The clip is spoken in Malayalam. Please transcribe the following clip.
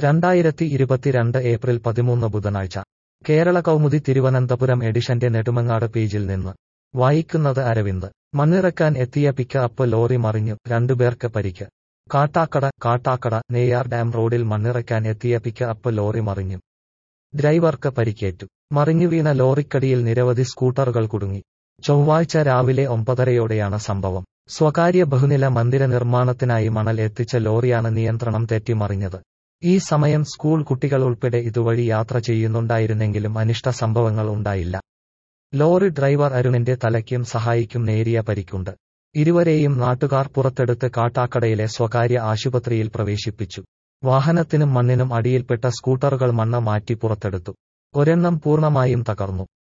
രണ്ടായിരത്തി ഇരുപത്തിരണ്ട് ഏപ്രിൽ പതിമൂന്ന് ബുധനാഴ്ച കേരള കൗമുദി തിരുവനന്തപുരം എഡിഷന്റെ നെടുമങ്ങാട് പേജിൽ നിന്ന് വായിക്കുന്നത് അരവിന്ദ് മണ്ണിറക്കാൻ എത്തിയ പിക്ക് അപ്പ് ലോറി മറിഞ്ഞു രണ്ടുപേർക്ക് പരിക്ക് കാട്ടാക്കട കാട്ടാക്കട നെയ്യാർ ഡാം റോഡിൽ മണ്ണിറക്കാൻ എത്തിയ പിക്ക് അപ്പ് ലോറി മറിഞ്ഞു ഡ്രൈവർക്ക് പരിക്കേറ്റു മറിഞ്ഞുവീണ ലോറിക്കടിയിൽ നിരവധി സ്കൂട്ടറുകൾ കുടുങ്ങി ചൊവ്വാഴ്ച രാവിലെ ഒമ്പതരയോടെയാണ് സംഭവം സ്വകാര്യ ബഹുനില മന്ദിര നിർമ്മാണത്തിനായി മണൽ എത്തിച്ച ലോറിയാണ് നിയന്ത്രണം തെറ്റി മറിഞ്ഞത് ഈ സമയം സ്കൂൾ കുട്ടികൾ ഉൾപ്പെടെ ഇതുവഴി യാത്ര ചെയ്യുന്നുണ്ടായിരുന്നെങ്കിലും അനിഷ്ട സംഭവങ്ങൾ ഉണ്ടായില്ല ലോറി ഡ്രൈവർ അരുണിന്റെ തലയ്ക്കും സഹായിക്കും നേരിയ പരിക്കുണ്ട് ഇരുവരെയും നാട്ടുകാർ പുറത്തെടുത്ത് കാട്ടാക്കടയിലെ സ്വകാര്യ ആശുപത്രിയിൽ പ്രവേശിപ്പിച്ചു വാഹനത്തിനും മണ്ണിനും അടിയിൽപ്പെട്ട സ്കൂട്ടറുകൾ മണ്ണ് മാറ്റി പുറത്തെടുത്തു ഒരെണ്ണം പൂർണ്ണമായും തകർന്നു